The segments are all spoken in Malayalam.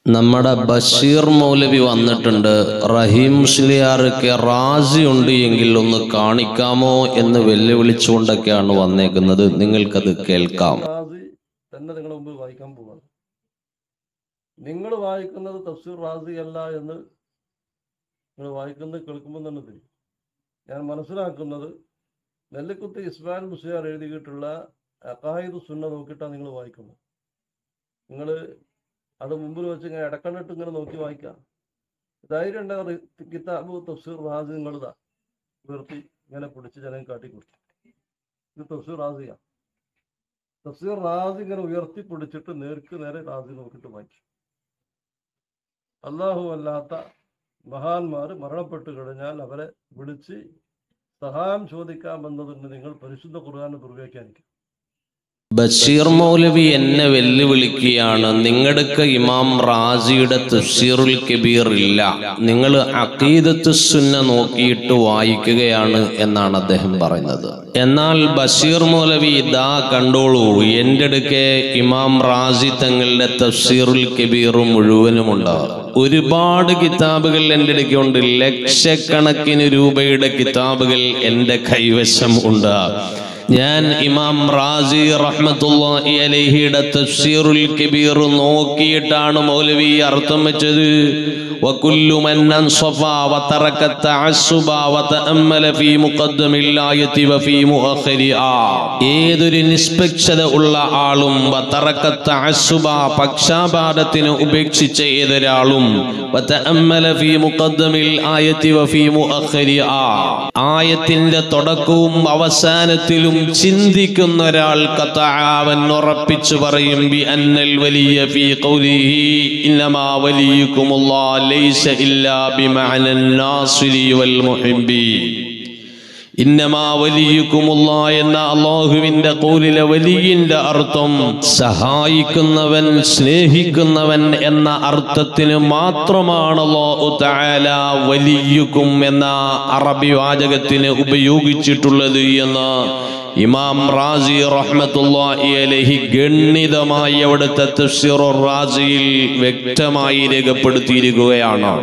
നമ്മുടെ ബഷീർ മൗലവി വന്നിട്ടുണ്ട് റഹീം മുസ്ലിയാർക്ക് റാസി ഉണ്ട് എങ്കിൽ ഒന്ന് കാണിക്കാമോ എന്ന് വെല്ലുവിളിച്ചുകൊണ്ടൊക്കെയാണ് വന്നേക്കുന്നത് നിങ്ങൾക്കത് കേൾക്കാം റാസി തന്നെ നിങ്ങളുടെ മുമ്പ് വായിക്കാൻ പോവാണ് നിങ്ങൾ വായിക്കുന്നത് തഫ്സീർ റാസി അല്ല എന്ന് നിങ്ങൾ വായിക്കുന്നത് കേൾക്കുമ്പോൾ തന്നെ தெரியும் ഞാൻ മനസ്സിലാക്കുന്നത് നെല്ലിക്കുത്ത് ഇസ്മാൻ മുസ്ലിയാർ എഴുതിയിട്ടുള്ള അക്കാഹിദ് സുന്ന നോക്കിയിട്ടാണ് നിങ്ങൾ വായിക്കുന്നത് നിങ്ങൾ അത് മുമ്പിൽ വെച്ച് ഇങ്ങനെ ഇടക്കണ്ണിട്ട് ഇങ്ങനെ നോക്കി വായിക്കാം ധൈര്യം ഉണ്ടെങ്കിൽ കിതാബ് തഫ്സീർ റാസി നിങ്ങളിതാ ഉയർത്തി ഇങ്ങനെ പിടിച്ച് ജനം കാട്ടിക്കൊടുത്തു ഇത് തഫ്സീർ റാസിയാണ് തഫ്സീർ റാസി ഇങ്ങനെ ഉയർത്തി പിടിച്ചിട്ട് നേർക്ക് നേരെ റാസി നോക്കിയിട്ട് വായിച്ചു അള്ളാഹു അല്ലാത്ത മഹാന്മാർ മരണപ്പെട്ടു കഴിഞ്ഞാൽ അവരെ വിളിച്ച് സഹായം ചോദിക്കാമെന്നതിന് നിങ്ങൾ പരിശുദ്ധ ഖുർആാനെ ദുർവ്യാഖ്യാനിക്കും ബഷീർ മൗലവി എന്നെ വെല്ലുവിളിക്കുകയാണ് നിങ്ങളുടെ ഇമാം റാസിയുടെ തഫ്സീറുൽ കബീർ ഇല്ല നിങ്ങൾ അഖീദത്ത് സുന്ന നോക്കിയിട്ട് വായിക്കുകയാണ് എന്നാണ് അദ്ദേഹം പറയുന്നത് എന്നാൽ ബഷീർ മൗലവി ഇതാ കണ്ടോളൂ എൻ്റെ അടുക്കെ ഇമാം റാസി തങ്ങളുടെ തഫ്സീറുൽ കബീർ മുഴുവനുമുണ്ട് ഒരുപാട് കിതാബുകൾ എൻ്റെ അടുക്കുണ്ട് ലക്ഷക്കണക്കിന് രൂപയുടെ കിതാബുകൾ എൻ്റെ കൈവശം ഉണ്ട് ഞാൻ ഇമാം റാസി റഹ്മത്തുള്ളാഹി അലൈഹിയുടെ തഫ്സീറുൽ കബീർ നോക്കിയിട്ടാണ് മൗലവി അർത്ഥം വെച്ചത് وكل من انصف وترك التعصب وتأمل في مقدم الآية وفي مؤخرها ഏതൊരു നിഷ്പക്ഷത ഉള്ള ആളും വതറക തഅസ്സുബ പക്ഷാപാതത്തിന് ഉപേക്ഷിച്ച ഏതൊരാളും വതഅമ്മല ഫീ മുഖദ്ദമിൽ ആയത്തി വഫീ മുഅഖരിഹാ ആയത്തിന്റെ തുടക്കവും അവസാനത്തിലും ചിന്തിക്കുന്ന ഒരാൾ കത്തആവൻ ഉറപ്പിച്ചു പറയും ബി അന്നൽ വലിയ ഫീ ഖൗലിഹി ഇന്നമാ വലിയുക്കുമുല്ലാഹ് ലൈസ ഇല്ലാ ബിമഅനൻ നാസിരി വൽ മുഹിബ്ബി ഇന്നമാ വലിയുക്കുമുള്ള എന്ന അള്ളാഹുവിന്റെ കൂലിലെ വലിയിന്റെ അർത്ഥം സഹായിക്കുന്നവൻ സ്നേഹിക്കുന്നവൻ എന്ന അർത്ഥത്തിന് മാത്രമാണ് അല്ലാഹു തആല വലിയുക്കും എന്ന അറബി വാചകത്തിന് ഉപയോഗിച്ചിട്ടുള്ളത് എന്ന് ഇമാം റാസി റഹ്മത്തുള്ളാഹി അലൈഹി ഗണ്ണിതമായി അവിടുത്തെ തഫ്സീറുർ റാസിയിൽ വ്യക്തമായി രേഖപ്പെടുത്തിയിരിക്കുകയാണ്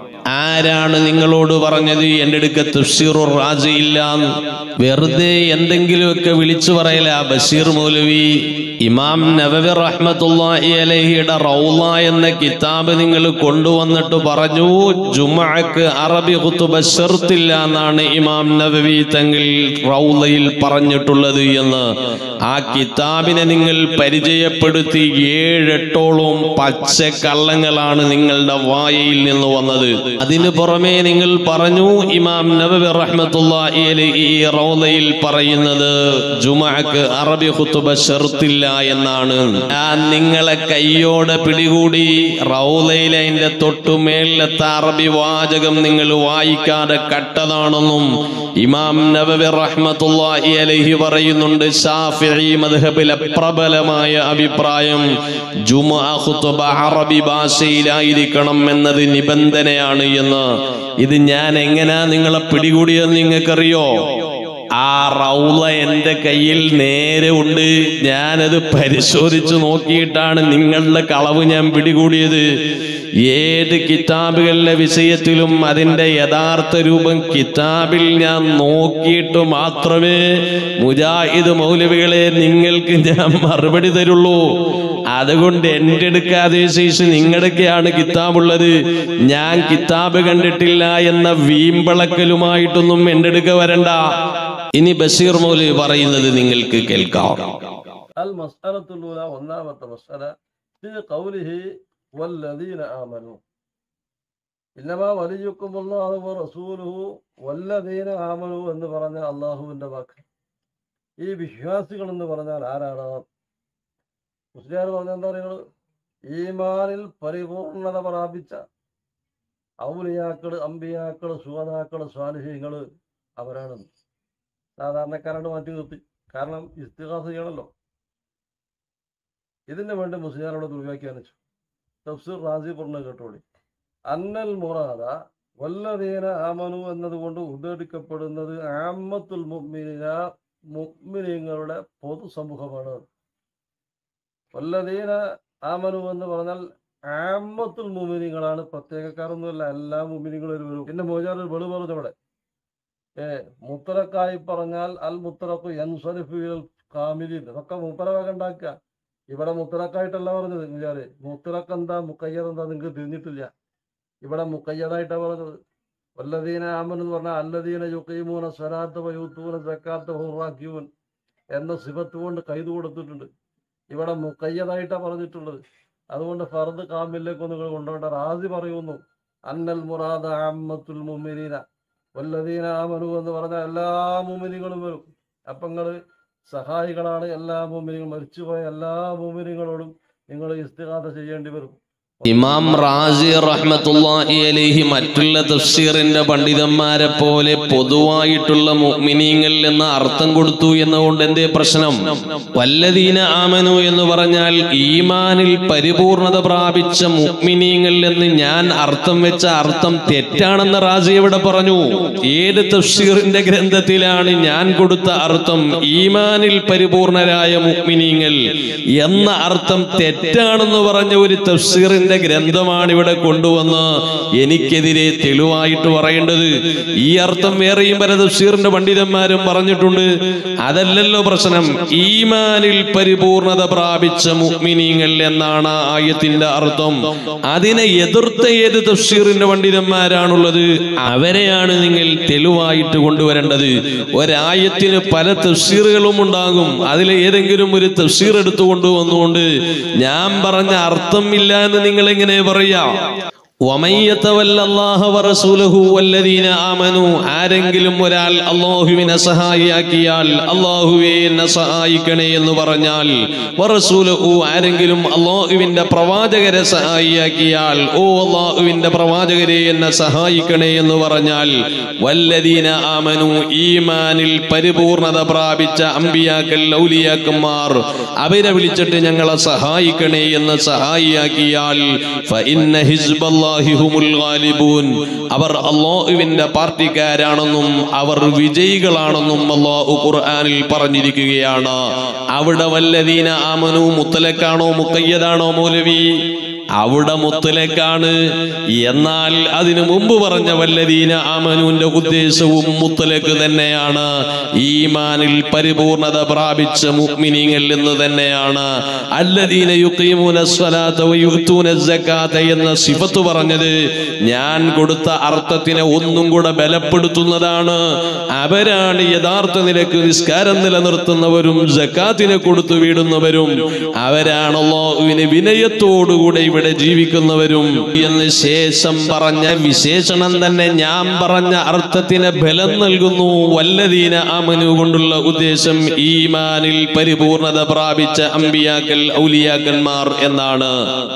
ആരാണ് നിങ്ങളോട് പറഞ്ഞത് എൻ്റെ അടുക്ക തഫ്സീറുർ റാസി ഇല്ല വെറുതെ എന്തെങ്കിലുമൊക്കെ വിളിച്ചു പറയല ബഷീർ മൗലവി ഇമാം നവവി റഹ്മത്തുള്ളാഹി അലൈഹിയുടെ റൗള എന്ന കിതാബ് നിങ്ങൾ കൊണ്ടുവന്നിട്ട് പറഞ്ഞു ജുമഅക്ക് അറബി ഖുതുബ ഷർത്തില്ല എന്നാണ് ഇമാം നവവി തങ്ങൾ റൗളയിൽ പറഞ്ഞിട്ടുള്ളത് എന്ന് ആ കിതാബിനെ നിങ്ങൾ പരിചയപ്പെടുത്തി ഏഴെട്ടോളം പച്ച കള്ളങ്ങളാണ് നിങ്ങളുടെ വായയിൽ നിന്ന് വന്നത് അതിന് പുറമെ നിങ്ങൾ പറഞ്ഞു ഇമാം നബവി റഹ്മത്തുള്ളാഹി അലൈഹി ഈ റൗളയിൽ പറയുന്നത് ജുമഅക്ക് അറബി ഖുതുബ ഷർത്തില്ല എന്നാണ് ഞാൻ നിങ്ങളെ കയ്യോടെ പിടികൂടി റൗളയിൽ അതിന്റെ തൊട്ടുമേലത്തെ അറബി വാചകം നിങ്ങൾ വായിക്കാതെ കട്ടതാണെന്നും ഇമാം നബവി റഹ്മത്തുള്ളാഹി അലൈഹി പറയുന്നുണ്ട് ഷാഫിഈ മദ്ഹബിലെ പ്രബലമായ അഭിപ്രായം ജുമുഅ ഖുതുബ അറബി ഭാഷയിലായിരിക്കണം എന്നത് നിബന്ധനയാണ് എന്ന് ഇത് ഞാൻ എങ്ങനെയാ നിങ്ങളെ പിടികൂടിയെന്ന് നിങ്ങൾക്കറിയോ ആ റൗള എന്റെ കയ്യിൽ നേരെ ഉണ്ട് ഞാനത് പരിശോധിച്ചു നോക്കിയിട്ടാണ് നിങ്ങളുടെ കളവ് ഞാൻ പിടികൂടിയത് ഏത് കിതാബുകളുടെ വിഷയത്തിലും അതിന്റെ യഥാർത്ഥ രൂപം കിതാബിൽ ഞാൻ നോക്കിയിട്ട് മാത്രമേ മുജാഹിദ് മൗലവികളെ നിങ്ങൾക്ക് ഞാൻ മറുപടി തരുള്ളൂ അതുകൊണ്ട് എൻ്റെ എടുക്കാതെ ശേഷം നിങ്ങളുടെയൊക്കെയാണ് കിതാബുള്ളത് ഞാൻ കിതാബ് കണ്ടിട്ടില്ല എന്ന വീമ്പളക്കലുമായിട്ടൊന്നും എൻ്റെ അടുക്ക വരണ്ട ഇനി ബഷീർ മൗലവി പറയുന്നത് നിങ്ങൾക്ക് കേൾക്കാം അൽ മസ്അലത്തുൽ ഊല ഒന്നാമത്തെ മസ്അല ഫീ ഖൗലിഹി വല്ലദീന ആമനു ഇന്നമാ വലിയുക്കുമുല്ലാഹു വ റസൂലുഹു വല്ലദീന ആമനു എന്ന് പറഞ്ഞ അള്ളാഹുവിന്റെ വാക്ക് ഈ വിശ്വാസികൾ എന്ന് പറഞ്ഞാൽ ആരാണ് മുസ്ലിയാർ പറഞ്ഞ എന്താ നിങ്ങൾ ഈമാനിൽ പരിപൂർണത പ്രാപിച്ച ഔലിയാക്കള് അമ്പിയാക്കള് സുഹതാക്കള് സ്വാലിഹ്യങ്ങള് അവരാണ് സാധാരണക്കാരോട് മാറ്റി നിർത്തി കാരണം ഇസ്തിഹാസ ചെയ്യണമല്ലോ ഇതിന് വേണ്ടി മുസ്ലിയാരോട് ദുർവ്യാഖ്യാനിച്ചു തഫ്സീർ റാസി പറഞ്ഞ കേട്ടോളി അന്നൽ മുറാദ വല്ലതീന ആമനു എന്നതുകൊണ്ട് ഉദ്ധരിക്കപ്പെടുന്നത് ആമത്തുൽ മുഅ്മിനീന മുഅ്മിനീങ്ങളുടെ പൊതുസമൂഹമാണ് വല്ലതീന ആമനു എന്ന് പറഞ്ഞാൽ ആമത്തുൽ മുമിനിങ്ങളാണ് പ്രത്യേകക്കാരൊന്നുമല്ല എല്ലാ മുമിനിങ്ങളും ഒരു വരും പിന്നെ മോചാർ വെളു പറഞ്ഞു ഇവിടെ ഏ മുത്തലക്കായി പറഞ്ഞാൽ അൽ മുത്തലക്ക് എൻസരിഫുകൾ കാമിലിൻ ഇതൊക്കെ മുത്തലവക ഉണ്ടാക്കുക ഇവിടെ മുത്തലക്കായിട്ടല്ല പറഞ്ഞത് മുജാറ് മുത്തലക്ക് എന്താ മുക്കയ്യർ എന്താ നിങ്ങൾക്ക് തിരിഞ്ഞിട്ടില്ല ഇവിടെ മുക്കയ്യതായിട്ടാണ് പറഞ്ഞത് വല്ലദീന ആമൻ എന്ന് പറഞ്ഞാൽ അല്ലദീന യുക്കീമൂന സ്വരാത്ത വയൂത്തൂന സക്കാത്ത ഹുറാക്കിയൂൻ എന്ന സിബത്ത് കൊണ്ട് കൈത് കൊടുത്തിട്ടുണ്ട് ഇവിടെ മുക്കയ്യതായിട്ടാണ് പറഞ്ഞിട്ടുള്ളത് അതുകൊണ്ട് ഫർദ് കാമിലേക്ക് നിങ്ങൾ കൊണ്ടുപോകേണ്ട റാസി പറയുന്നു അന്നൽ മുറാദ അമ്മത്തുൽ മുമിനീന വല്ലദീന ആമനു എന്ന് പറഞ്ഞ എല്ലാ മുമിനികളും വരും അപ്പം നിങ്ങൾ സഹായികളാണ് എല്ലാ മുമിനികളും മരിച്ചുപോയ എല്ലാ മുമിനികളോടും നിങ്ങൾ ഇസ്തിഹാത ചെയ്യേണ്ടി വരും ഇമാം റാസി റഹ്മത്തുള്ളാഹി അലൈഹി മറ്റുള്ള തഫ്സീറിന്റെ പണ്ഡിതന്മാരെ പോലെ പൊതുവായിട്ടുള്ള മുഅ്മിനീങ്ങൾ എന്ന അർത്ഥം കൊടുത്തു എന്നുകൊണ്ട് എന്തേ പ്രശ്നം വല്ലദീന ആമനു എന്ന് പറഞ്ഞാൽ ഈമാനിൽ പരിപൂർണത പ്രാപിച്ച മുഅ്മിനീങ്ങൾ എന്ന് ഞാൻ അർത്ഥം വെച്ച അർത്ഥം തെറ്റാണെന്ന് റാസി ഇവിടെ പറഞ്ഞു ഏത് തഫ്സീറിന്റെ ഗ്രന്ഥത്തിലാണ് ഞാൻ കൊടുത്ത അർത്ഥം ഈമാനിൽ പരിപൂർണരായ മുഅ്മിനീങ്ങൾ എന്ന അർത്ഥം തെറ്റാണെന്ന് പറഞ്ഞ ഒരു തഫ്സീറിന്റെ ഗ്രന്ഥമാണ് ഇവിടെ കൊണ്ടുവന്ന് എനിക്കെതിരെ തെളിവായിട്ട് പറയേണ്ടത് ഈ അർത്ഥം വേറെയും പല തഫ്സീറിന്റെ പണ്ഡിതന്മാരും പറഞ്ഞിട്ടുണ്ട് അതല്ലല്ലോ പ്രശ്നം ഈമാനിൽ പരിപൂർണത പ്രാപിച്ച മുഅ്മിനീങ്ങൾ എന്നാണ് ആ ആയത്തിന്റെ അർത്ഥം അതിനെ എതിർത്ത ഏത് തഫ്സീറിന്റെ പണ്ഡിതന്മാരാണുള്ളത് അവരെയാണ് നിങ്ങൾ തെളിവായിട്ട് കൊണ്ടുവരേണ്ടത് ഒരായത്തിന് പല തഫ്സീറുകളും ഉണ്ടാകും അതിലെ ഏതെങ്കിലും ഒരു തഫ്സീർ എടുത്തു കൊണ്ടുവന്നുകൊണ്ട് ഞാൻ പറഞ്ഞ അർത്ഥം ഇല്ല എന്ന് നിങ്ങൾ എങ്ങനെ പറയാ ومن يتول الله ورسوله والذين آمنوا ആരെങ്കിലും ഒരാൾ അള്ളാഹുവിനെ സഹായിയാക്കിയാൽ അള്ളാഹുവെ എന്നെ സഹായിക്കണേ എന്ന് പറഞ്ഞാൽ വറസൂലഹു ആരെങ്കിലും അള്ളാഹുവിന്റെ പ്രവാചകരെ സഹായിയാക്കിയാൽ ഓ അള്ളാഹുവിന്റെ പ്രവാചകരെ എന്നെ സഹായിക്കണേ എന്ന് പറഞ്ഞാൽ വല്ലദീന ആമനു ഈമാനിൽ പരിപൂർണത പ്രാപിച്ച അമ്പിയാക്കൽ ഔലിയാക്കന്മാർ അവരെ വിളിച്ചിട്ട് ഞങ്ങളെ സഹായിക്കണേ എന്ന് സഹായിയാക്കിയാൽ ഫഇന്ന ഹിസ്ബല്ലാഹി ഹുമുൽ ഗാലിബൂൻ അവർ അള്ളാഹുവിന്റെ പാർട്ടിക്കാരാണെന്നും അവർ വിജയികളാണെന്നും അള്ളാഹു ഖുർആനിൽ പറഞ്ഞിരിക്കുകയാണ് അവിടെ വല്ലദീന ആമനു മുത്തലക്കാണോ മുക്കയ്യതാണോ മൗലവി അവിടെ മുത്തലക്കാണ് എന്നാൽ അതിനു മുമ്പ് പറഞ്ഞ വല്ലദീന ആമനുവിന്റെ ഉദ്ദേശവും മുത്തലക്ക് തന്നെയാണ് ഈമാനിൽ പരിപൂർണത പ്രാപിച്ച മുഅ്മിനീങ്ങൾ എന്ന് തന്നെയാണ് അല്ലദീന യുഖീമൂന സ്വലാത്ത വയുത്തൂന സക്കാത്ത എന്ന സിഫത്ത് പറഞ്ഞത് ഞാൻ കൊടുത്ത അർത്ഥത്തിനെ ഒന്നും കൂടെ ബലപ്പെടുത്തുന്നതാണ് അവരാണ് യഥാർത്ഥ നിലക്ക് നിസ്കാരം നിലനിർത്തുന്നവരും സക്കാത്തിനെ കൊടുത്തു വീടുന്നവരും അവരാണ് അള്ളാഹുവിന് വിനയത്തോടുകൂടെ ഇവിടെ ജീവിക്കുന്നവരും എന്ന് ശേഷം പറഞ്ഞ വിശേഷണം തന്നെ ഞാൻ പറഞ്ഞ അർത്ഥത്തിന് ബലം നൽകുന്നു വല്ലദീന അമനു കൊണ്ടുള്ള ഉദ്ദേശം ഈമാനിൽ പരിപൂർണത പ്രാപിച്ച അമ്പിയാക്കൽ ഔലിയാക്കന്മാർ എന്നാണ്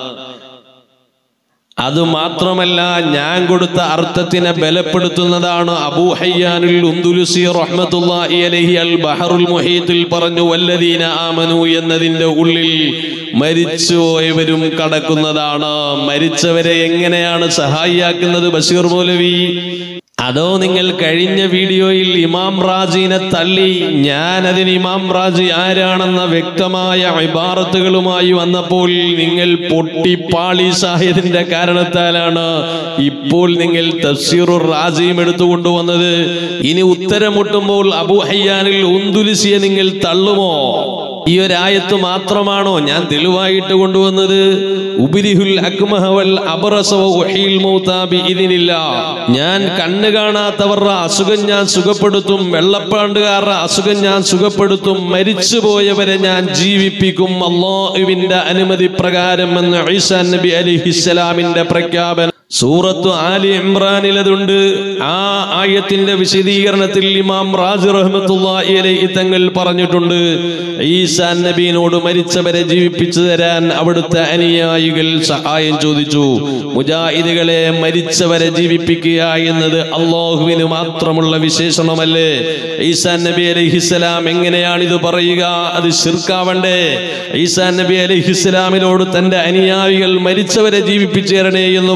അത് മാത്രമല്ല ഞാൻ കൊടുത്ത അർത്ഥത്തിനെ ബലപ്പെടുത്തുന്നതാണ് അബൂ ഹയ്യാനുൽ ഉന്ദുലുസി റഹ്മത്തുള്ളാഹി അലൈഹി അൽ ബഹറുൽ മുഹീത്തിൽ പറഞ്ഞു വല്ലദീന ആമനു എന്നതിന്റെ ഉള്ളിൽ മരിച്ചുപോയവരും കടക്കുന്നതാണ് മരിച്ചവരെ എങ്ങനെയാണ് സഹായിയാക്കുന്നത് ബഷീർ മൗലവി അതോ നിങ്ങൾ കഴിഞ്ഞ വീഡിയോയിൽ ഇമാം റാജിനെ തള്ളി ഞാൻ അതിന് ഇമാം റാജി ആരാണെന്ന വ്യക്തമായ ഇബാറത്തുകളുമായി വന്നപ്പോൾ നിങ്ങൾ പൊട്ടിപ്പാളി സാഹിദിന്റെ കാരണത്താലാണ് ഇപ്പോൾ നിങ്ങൾ തഫ്സീറുർ റാജിയും എടുത്തുകൊണ്ടുവന്നത് ഇനി ഉത്തരം മുട്ടുമ്പോൾ അബു ഹയ്യാനിൽ ഉന്തുലിസിയെ നിങ്ങൾ തള്ളുമോ ഈ ഒരായത്ത് മാത്രമാണോ ഞാൻ തെളിവായിട്ട് കൊണ്ടുവന്നത് ഉബിരിഹുൽ അക്മഹവൽ അബറസവ ഉഹീൽ മൗതാ ബിഇذനില്ല ഞാൻ കണ്ണ് കാണാത്തവരുടെ അസുഖം ഞാൻ സുഖപ്പെടുത്തും വെള്ളപ്പാണ്ടുകാരുടെ അസുഖം ഞാൻ സുഖപ്പെടുത്തും മരിച്ചുപോയവരെ ഞാൻ ജീവിപ്പിക്കും അള്ളാഹുവിന്റെ അനുമതി പ്രകാരം എന്ന് ഈസാ നബി അലിഹിസ്സലാമിന്റെ പ്രഖ്യാപനം സൂറത്ത് ആലി ഇമ്രാനിൽ അതുണ്ട് ആ ആയത്തിന്റെ വിശദീകരണത്തിൽ ഇമാം റാജി റഹ്മത്തുള്ളാഹി അലൈഹി തങ്ങൾ പറഞ്ഞിട്ടുണ്ട് ഈസാ നബീനോട് മരിച്ചവരെ ജീവിപ്പിച്ചു തരാൻ അവിടുത്തെ അനുയായികൾ സഹായം ചോദിച്ചു മുജാഹിദുകളെ മരിച്ചവരെ ജീവിപ്പിക്കുക എന്നത് അള്ളാഹുവിന് മാത്രമുള്ള വിശേഷണമല്ലേ ഈസാ നബി അലൈഹിസ്സലാം എങ്ങനെയാണ് ഇത് പറയുക അത് ശിർക്കാവണ്ടേ ഈസാ നബി അലൈഹിസ്സലാമിനോട് തന്റെ അനുയായികൾ മരിച്ചവരെ ജീവിപ്പിച്ചു തരണേ എന്ന് പറഞ്ഞത്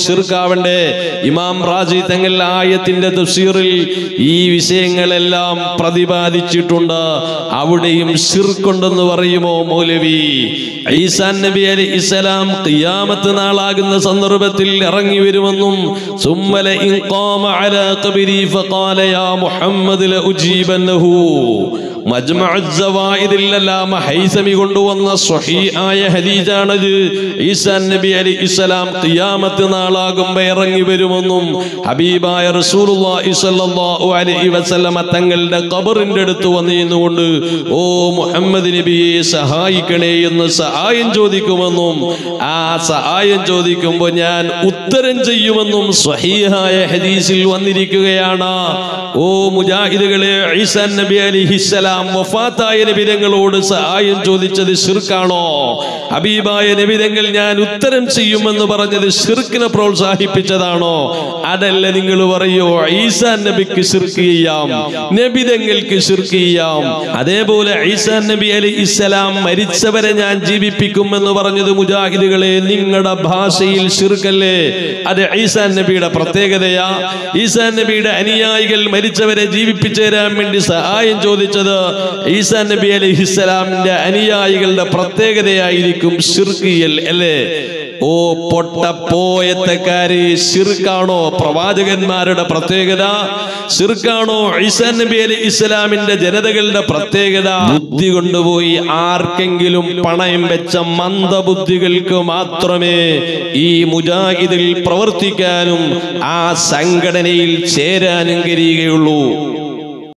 ഷിർക്കാവണ്ടേ ഇമാം റാജി തങ്ങൾ ആയത്തിന്റെ തഫ്സീറിൽ ഈ വിഷയങ്ങളെല്ലാം പ്രതിപാദിച്ചിട്ടുണ്ട് അവിടെയും ഷിർക്കുണ്ടെന്ന് പറയുമോ മൗലവി ഈസാൻ നബി അലി ഇസ്ലാം ഖിയാമത്ത് നാളാകുന്ന സന്ദർഭത്തിൽ ഇറങ്ങി വരുമെന്നും സുമ്മല ഇൻ ഖാമ അലാ ഖബരി ഫഖാല യാ മുഹമ്മദ് ലഉജീബന്നഹു മജ്മഉ സവായിദിൽ അല്ലാമ ഹൈസമി കൊണ്ടുവന്ന സ്വഹീഹായ ഹദീസാണത് ഈസാ നബി അലി ഇസ്ലാം ഖിയാമത്ത് നാളാകുമ്പോൾ ഇറങ്ങി വരുമെന്നും ഹബീബായ റസൂലുള്ളാഹി സ്വല്ലല്ലാഹു അലൈഹി വസല്ലമ തങ്ങളുടെ ഖബറിന്റെ അടുത്ത് വന്നിരുന്നുകൊണ്ട് ഓ മുഹമ്മദ് നബിയെ സഹായിക്കണേ എന്ന് സഹായം ചോദിക്കുമെന്നും ആ സഹായം ചോദിക്കുമ്പോൾ ഞാൻ ഉത്തരം ചെയ്യുമെന്നും സ്വഹീഹായ ഹദീസിൽ വന്നിരിക്കുകയാണ് ഓ മുജാഹിദുകളെ ഈസാ നബി അലിഹിസ്സലാം വഫാത്തായ നബിതങ്ങളോട് സഹായം ചോദിച്ചത് ഷിർക്കാണോ ഹബീബായ നബിതങ്ങൾ ഞാൻ ഉത്തരം ചെയ്യുമെന്ന് പറഞ്ഞത് ഷിർക്കിനെ പ്രോത്സാഹിപ്പിച്ചതാണോ അതല്ല നിങ്ങൾ പറയോ ഈസാ നബിക്ക് ഷിർക്ക് ചെയ്യാം നബിതങ്ങൾക്ക് ഷിർക്ക് ചെയ്യാം അതേപോലെ ഈസാ നബി അലി ഇസ്ലാം മരിച്ചവരെ ഞാൻ ജീവിപ്പിക്കുമെന്ന് പറഞ്ഞത് മുജാഹിദുകളെ നിങ്ങളുടെ ഭാഷയിൽ ഷിർക്കല്ലേ അത് ഈസാ നബിയുടെ പ്രത്യേകതയാ ഈസാ നബിയുടെ അനുയായികൾ മരിച്ചവരെ ജീവിപ്പിച്ചു തരാൻ വേണ്ടി സഹായം ചോദിച്ചത് ഈസാ നബി അലഹിസ്സലാമിന്റെ അനുയായികളുടെ പ്രത്യേകതയായിരിക്കും ഷിർക്കിയൽ അല്ലേ ഓ പൊട്ടപ്പോയത്തക്കാര് ഷിർക്കാണോ പ്രവാചകന്മാരുടെ പ്രത്യേകത ഷിർക്കാണോ ഈസാ നബി അലി ഇസ്ലാമിന്റെ ജനതകളുടെ പ്രത്യേകത ബുദ്ധി കൊണ്ടുപോയി ആർക്കെങ്കിലും പണയം വെച്ച മന്ദബുദ്ധികൾക്ക് മാത്രമേ ഈ മുജാഹിദിൽ പ്രവർത്തിക്കാനും ആ സംഘടനയിൽ ചേരാനും കഴിയുകയുള്ളൂ